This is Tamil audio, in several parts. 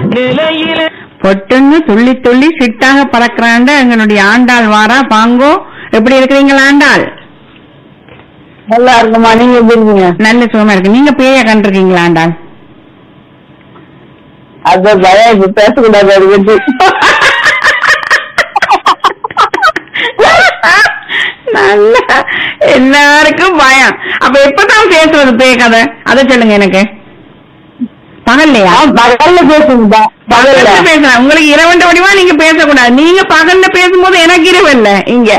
பொட்டுன்னு துள்ளி துள்ளி சிட்டாக பறக்கிறாண்ட எங்களுடைய ஆண்டாள் வாரா பாங்கோ எப்படி இருக்கிறீங்களா ஆண்டாள் நல்லா இருக்குமா நீங்க எப்படி இருக்கீங்க நல்ல சுகமா இருக்கு நீங்க பேய கண்டிருக்கீங்களா ஆண்டாள் அது பயம் இப்ப பேசக்கூடாது அது பத்தி நல்ல எல்லாருக்கும் பயம் அப்ப எப்பதான் பேசுறது பேய கதை அதை சொல்லுங்க எனக்கு பகல்லையா பகல்ல பேசுங்கப்பா பகல்ல பகல்ல பேசலாம் உங்களுக்கு இரவண்ட வடிவா நீங்க பேசக்கூடாது நீங்க பகல்ல பேசும்போது எனக்கு இரவு இல்ல இங்க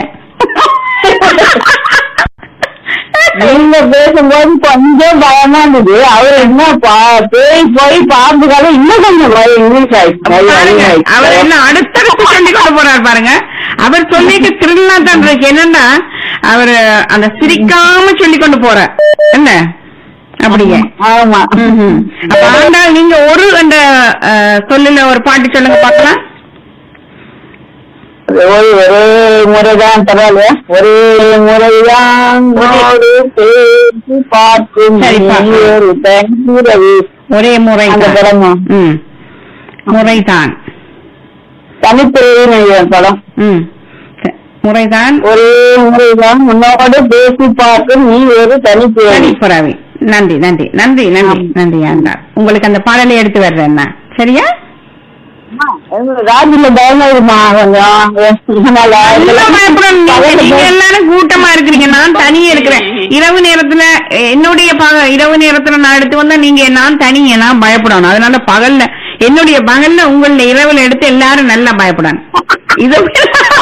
நீங்க பேசும்போது கொஞ்சம் பயமா இருந்தது அவர் என்ன பா- பேய் போய் பாம்புக்கால இன்னும் கொஞ்சம் பயம் இங்கிலீஷ் ஆயிடுச்சு பயம் பாருங்க அதிகமாயிடுச்சு. அவர் என்ன அடுத்தடுத்து சொல்லி கொண்டு போறாரு பாருங்க அவர் சொல்லிட்டு திருநா தான் இருக்கு என்னன்னா அவர் அந்த சிரிக்காம சொல்லி கொண்டு போறார் என்ன அப்படிங்க ஆமா ம்ஹும். அப்ப ஆண்டாள் நீங்க ஒரு அந்த அஹ், சொல்லுல ஒரு பாட்டு சொல்லுங்க பார்க்கலாம் ஒரே ஒரே முறைதான் பரவாயில்ல ஒரே முறைதான் ஒரு பேசி பார்க்கும் சரிப்பா. நீ ஒரு தனிப்பிறவி. ஒரே முறை அந்த படமா ம் முறைதான் தனிப்பிறவின்னு நினைக்கிறேன் படம் ம் ச- முறைதான் ஒரே முறைதான் உன்னோடு பேசி பார்க்கும் நீ ஒரு தனிப்பிறவி தனிப்புறவி நன்றி நன்றி நன்றி நன்றி நன்றி ஆண்டாள் உங்களுக்கு அந்த பாடலை எடுத்து வர்றேன் நான். சரியா ராஜில பயமா இருக்குமா கொஞ்சம் அதனால நல்லா பயப்படணும் நீங்க. நீங்க எல்லாரும் கூட்டமா இருக்கிறீங்க நான் தனியே இருக்கிறேன் இரவு நேரத்துல எ- என்னுடைய பக இரவு நேரத்துல நான் எடுத்து வந்தா நீங்க நான் தனியே நான் பயப்படணும் அதனால பகல்ல என்னுடைய பகல்ல உங்களுடைய இரவுல எடுத்து எல்லாரும் நல்லா பயப்படணும் இது